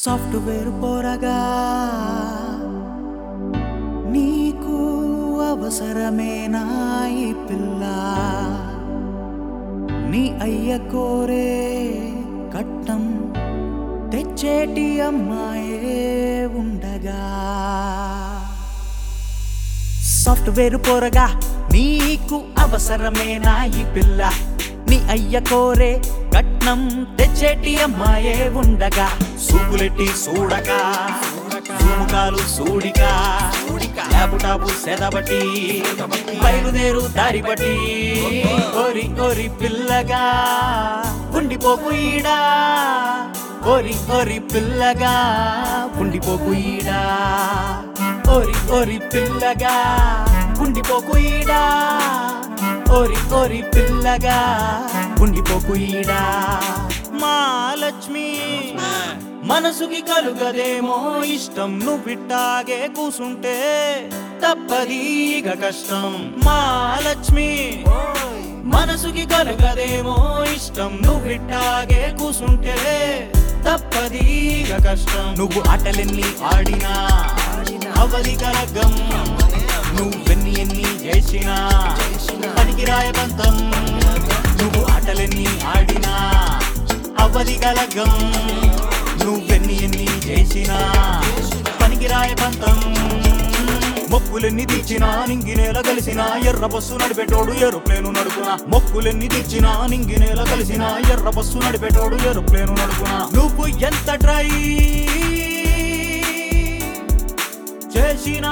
software పోరగా నీకు అవసరమేనా ఈ పిల్ల నీ అయ్య కోరే కట్టం తెచ్చేటి అమ్మాయే ఉండగా సాఫ్ట్వేర్ పోరగా నీకు అవసరమేనా ఈ పిల్ల నీ అయ్య కోరే కట్నం తెచ్చేటి అమ్మాయే ఉండగా సూపులెట్టి సూడక సుముఖాలు సూడిక ల్యాపుటాపు సెదబట్టి బయలుదేరు దారి బట్టి ఓరి ఓరి పిల్లగా ఉండిపోకు ఈడా ఓరి ఓరి పిల్లగా ఉండిపోకు ఈడా ఓరి ఓరి పిల్లగా ఉండిపోకు ఈడా ఓరి ఓరి పిల్లగా ఉండిపోకు ఈడా మా లక్ష్మి మనసుకి కలుగదేమో ఇష్టం నువ్విట్టాగే కూసుంటే తప్పదీగ కష్టం మా లక్ష్మి మనసుకి కలుగదేమో ఇష్టం నువ్విట్టాగే కూసుంటే తప్పదీగ కష్టం నువ్వు ఆటలెన్ని ఆడినా అవధి కలగం నువ్వెన్ని ఎన్ని చేసినా పనికి రాయబంతం నువ్వు ఆటలెన్ని ఆడినా అవధి కలగం నువ్వెన్ని ఎన్ని చేసినా పనికి రాయబంతం మొక్కులెన్ని తీర్చినా నింగి నేల కలిసిన ఎర్ర బస్సు నడిపేటోడు ఏరోప్లేను నడుపునా మొక్కులెన్ని తీర్చినా నింగి నేల కలిసిన ఎర్ర బస్సు నడిపేటోడు ఏరోప్లేను నడుపునా నువ్వు ఎంత ట్రై చేసినా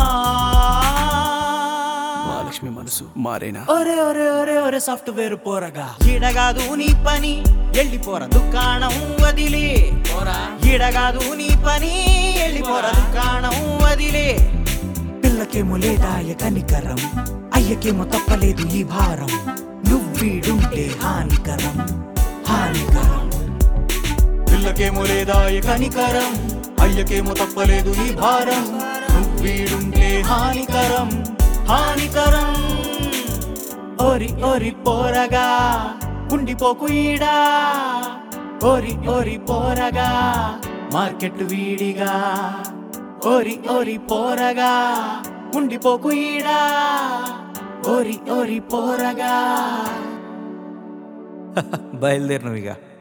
మహాలక్ష్మి మనసు మారేనా ఒరే ఒరే ఒరే ఒరే సాఫ్ట్వేర్ పోరగా ఈడగాదు నీ పని ఎళ్ళిపోర దుకాణం వదిలి ఈడగాదు నీ పని ఎళ్ళిపోర దుకాణం వదిలే పిల్లకేమో లేదాయ కనికరం అయ్యకేమో తప్పలేదు ఈ భారం నువ్వీడుంటే హానికరం హానికరం పిల్లకేమో లేదా ఏ కనికరం అయ్యకేమో తప్పలేదు ఈ భారం నువ్వీడుంటే హానికరం హానికరం ఓరి ఓరి పోరగా ఉండిపోకు ఈడా ఓరి ఓరి పోరగా మార్కెట్ వీడిగా ఓరి ఓరి పోరగా ఉండిపోకు ఈడా ఓరి ఓరి పోరగా బయలుదేరినవిగా